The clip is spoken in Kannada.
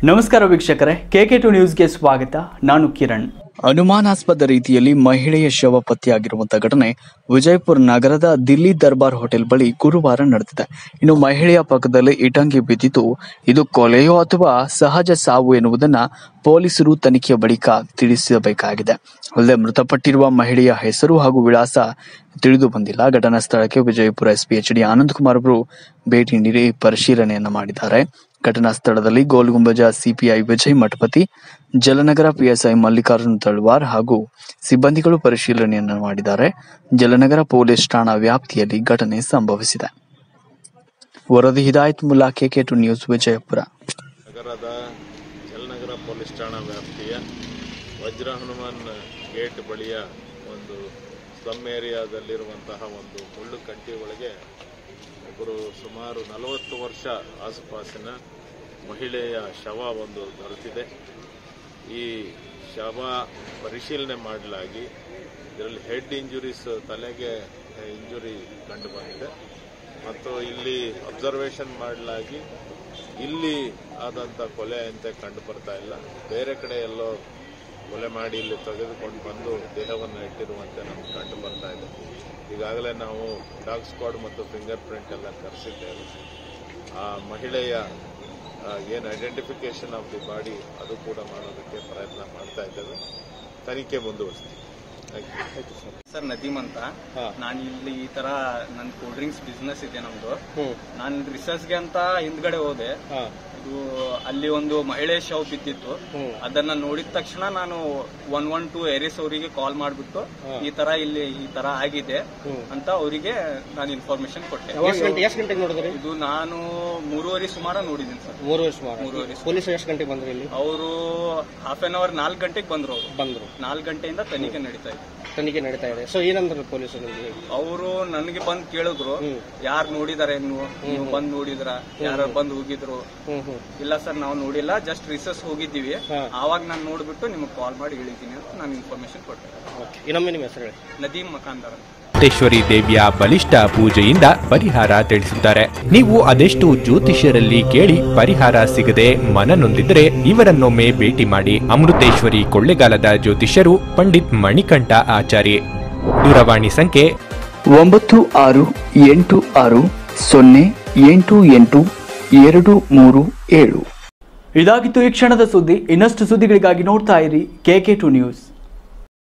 ನಮಸ್ಕಾರ ವೀಕ್ಷಕರೇ ಕೆಕೆ ಟು ನ್ಯೂಸ್ಗೆ ಸ್ವಾಗತ ನಾನು ಕಿರಣ್ ಅನುಮಾನಾಸ್ಪದ ರೀತಿಯಲ್ಲಿ ಮಹಿಳೆಯ ಶವ ಪತ್ತೆಯಾಗಿರುವಂತಹ ಘಟನೆ ವಿಜಯಪುರ ನಗರದ ದಿಲ್ಲಿ ದರ್ಬಾರ್ ಹೋಟೆಲ್ ಬಳಿ ಗುರುವಾರ ನಡೆದಿದೆ ಇನ್ನು ಮಹಿಳೆಯ ಪಕ್ಕದಲ್ಲಿ ಇಟಂಗಿ ಬಿದ್ದಿದ್ದು ಇದು ಕೊಲೆಯೋ ಅಥವಾ ಸಹಜ ಸಾವು ಎನ್ನುವುದನ್ನ ಪೊಲೀಸರು ತನಿಖೆಯ ಬಳಿಕ ತಿಳಿಸಬೇಕಾಗಿದೆ ಅಲ್ಲದೆ ಮೃತಪಟ್ಟಿರುವ ಮಹಿಳೆಯ ಹೆಸರು ಹಾಗೂ ವಿಳಾಸ ತಿಳಿದು ಬಂದಿಲ್ಲ ಘಟನಾ ಸ್ಥಳಕ್ಕೆ Vijayapura SP H D Anand Kumar ಅವರು ಭೇಟಿ ನೀಡಿ ಪರಿಶೀಲನೆಯನ್ನ ಮಾಡಿದ್ದಾರೆ ಘಟನಾ ಸ್ಥಳದಲ್ಲಿ ಗೋಲ್ಗುಂಬಜ ಸಿಪಿಐ ವಿಜಯ್ ಮಠಪತಿ ಜಲನಗರ ಪಿಎಸ್ಐ ಮಲ್ಲಿಕಾರ್ಜುನ್ ತಳ್ವಾರ್ ಹಾಗೂ ಸಿಬ್ಬಂದಿಗಳು ಪರಿಶೀಲನೆಯನ್ನು ಮಾಡಿದ್ದಾರೆ ಜಲನಗರ ಪೊಲೀಸ್ ಠಾಣಾ ವ್ಯಾಪ್ತಿಯಲ್ಲಿ ಘಟನೆ ಸಂಭವಿಸಿದೆ ವರದಿ Hidayat Mulla KK two news Vijayapura ನಗರದ ಜಲನಗರ ಪೊಲೀಸ್ ಠಾಣಾ ವ್ಯಾಪ್ತಿಯ ವಜ್ರ ಹನುಮಾನ್ ಗೇಟ್ ಬಳಿಯ ಒಂದು ಸ್ಲಮ್ ಏರಿಯಾದಲ್ಲಿರುವಂತಹ ಒಂದು ಮುಳ್ಳು ಕಟ್ಟಿ ಒಳಗೆ ಒಬ್ಬರು ಸುಮಾರು ನಲವತ್ತು ವರ್ಷ ಆಸುಪಾಸಿನ ಮಹಿಳೆಯ ಶವ ಒಂದು ದೊರೆತಿದೆ ಈ ಶವ ಪರಿಶೀಲನೆ ಮಾಡಲಾಗಿ ಇದರಲ್ಲಿ ಹೆಡ್ ಇಂಜುರೀಸ್ ತಲೆಗೆ ಇಂಜುರಿ ಕಂಡು ಬಂದಿದೆ ಮತ್ತು ಇಲ್ಲಿ ಅಬ್ಸರ್ವೇಷನ್ ಮಾಡಲಾಗಿ ಇಲ್ಲಿ ಆದಂಥ ಕೊಲೆ ಅಂತ ಕಂಡು ಬರ್ತಾ ಇಲ್ಲ ಬೇರೆ ಕಡೆ ಎಲ್ಲೋ ಕೊಲೆ ಮಾಡಿ ಇಲ್ಲಿ ತೆಗೆದುಕೊಂಡು ಬಂದು ದೇಹವನ್ನು ಇಟ್ಟಿರುವಂತೆ ನಮ್ಗೆ ಕಂಡು ಬರ್ತಾ ಇದೆ ಈಗಾಗಲೇ ನಾವು ಡಾಗ್ ಸ್ಕ್ವಾಡ್ ಮತ್ತು ಫಿಂಗರ್ ಪ್ರಿಂಟ್ ಎಲ್ಲ ಕರೆಸಿದ್ದೇವೆ ಆ ಮಹಿಳೆಯ ಏನು ಐಡೆಂಟಿಫಿಕೇಶನ್ ಆಫ್ ದಿ ಬಾಡಿ ಅದು ಕೂಡ ಮಾಡೋದಕ್ಕೆ ಪ್ರಯತ್ನ ಮಾಡ್ತಾ ಇದ್ದೇವೆ ತನಿಖೆ ಮುಂದುವರಿಸ್ತೀವಿ ಥ್ಯಾಂಕ್ ಯು ಸರ್ ನದೀಮ್ ಅಂತ ನಾನು ಇಲ್ಲಿ ಈ ತರ ನನ್ ಕೂಲ್ ಡ್ರಿಂಕ್ಸ್ ಬಿಸ್ನೆಸ್ ಇದೆ ನಮ್ದು ನಾನು ರಿಸರ್ಚ್ಗೆ ಅಂತ ಹಿಂದ್ಗಡೆ ಹೋದೆ ಇದು ಅಲ್ಲಿ ಒಂದು ಮಹಿಳೆ ಶವ್ ಬಿದ್ದಿತ್ತು ಅದನ್ನ ನೋಡಿದ ತಕ್ಷಣ ನಾನು ಒನ್ ಒನ್ ಟೂ ಏರಿಯಸ್ ಅವರಿಗೆ ಕಾಲ್ ಮಾಡ್ಬಿಟ್ಟು ಈ ತರ ಇಲ್ಲಿ ಈ ತರ ಆಗಿದೆ ಅಂತ ಅವರಿಗೆ ನಾನು ಇನ್ಫಾರ್ಮೇಶನ್ ಕೊಟ್ಟೆ ಎಷ್ಟು ಗಂಟೆ ಎಷ್ಟು ಗಂಟೆಗೆ ನೋಡಿದ್ರಿ ಇದು ನಾನು ಮೂರುವರೆ ಸುಮಾರು ನೋಡಿದ್ದೀನಿ ಸರ್ ಮೂರುವರೆ ಸುಮಾರು ಮೂರುವರೆ ಪೊಲೀಸ್ ಎಷ್ಟು ಗಂಟೆಗೆ ಬಂದ್ರಿ ಇಲ್ಲಿ ಅವರು ಹಾಫ್ ಅನ್ ಅವರ್ ನಾಲ್ಕು ಗಂಟೆಗೆ ಬಂದ್ರು ಅವರು ಬಂದ್ರು ನಾಲ್ಕು ಗಂಟೆಯಿಂದ ತನಿಖೆ ನಡೀತಾ ಇದೆ ತನಿಖೆ ನಡೀತಾ ಇದೆ ಸೊ ಏನಂದ್ರು ಪೊಲೀಸರು ನಿಮ್ಗೆ ಅವರು ನನಗೆ ಬಂದ್ ಕೇಳಿದ್ರು ಯಾರು ನೋಡಿದಾರೆ ನೀವು ನೀವು ಬಂದ್ ನೋಡಿದ್ರ ಯಾರು ಬಂದ್ ಹೋಗಿದ್ರು ಹ್ಮ್ ಹ್ಮ್ ಇಲ್ಲ ಸರ್ ನಾವು ನೋಡಿಲ್ಲ ಜಸ್ಟ್ ರಿಸರ್ಚ್ ಹೋಗಿದ್ದೀವಿ ಆವಾಗ ನಾನು ನೋಡ್ಬಿಟ್ಟು ನಿಮ್ಗೆ ಕಾಲ್ ಮಾಡಿ ಹೇಳಿದ್ದೀನಿ ಅಂತ ನಾನು ಇನ್ಫಾರ್ಮೇಶನ್ ಕೊಟ್ಟೆ ಓಕೆ ಇನ್ನೊಮ್ಮೆ ನಿಮ್ಮ ಹೆಸರು ಹೇಳಿ ನದೀಮ್ ಮಕಾಂದರ್ ಅಂತ. ವೆಂಕಟೇಶ್ವರಿ ದೇವಿಯ ಬಲಿಷ್ಠ ಪೂಜೆಯಿಂದ ಪರಿಹಾರ ತಿಳಿಸುತ್ತಾರೆ ನೀವು ಅದೆಷ್ಟು ಜ್ಯೋತಿಷ್ಯರಲ್ಲಿ ಕೇಳಿ ಪರಿಹಾರ ಸಿಗದೆ ಮನನೊಂದಿದ್ರೆ ಇವರನ್ನೊಮ್ಮೆ ಭೇಟಿ ಮಾಡಿ ಅಮೃತೇಶ್ವರಿ ಕೊಳ್ಳೆಗಾಲದ ಜ್ಯೋತಿಷ್ಯರು ಪಂಡಿತ್ ಮಣಿಕಂಠ ಆಚಾರ್ಯ ದೂರವಾಣಿ ಸಂಖ್ಯೆ ಒಂಬತ್ತು ಆರು ಎಂಟು ಆರು ಸೊನ್ನೆ ಎಂಟು ಎಂಟು ಎರಡು ಮೂರು ಏಳು ಇದಾಗಿತ್ತು ಈ ಕ್ಷಣದ ಸುದ್ದಿ ಇನ್ನಷ್ಟು ಸುದ್ದಿಗಳಿಗಾಗಿ ನೋಡ್ತಾ ಇರಿ ಕೆಕೆ ಟು ನ್ಯೂಸ್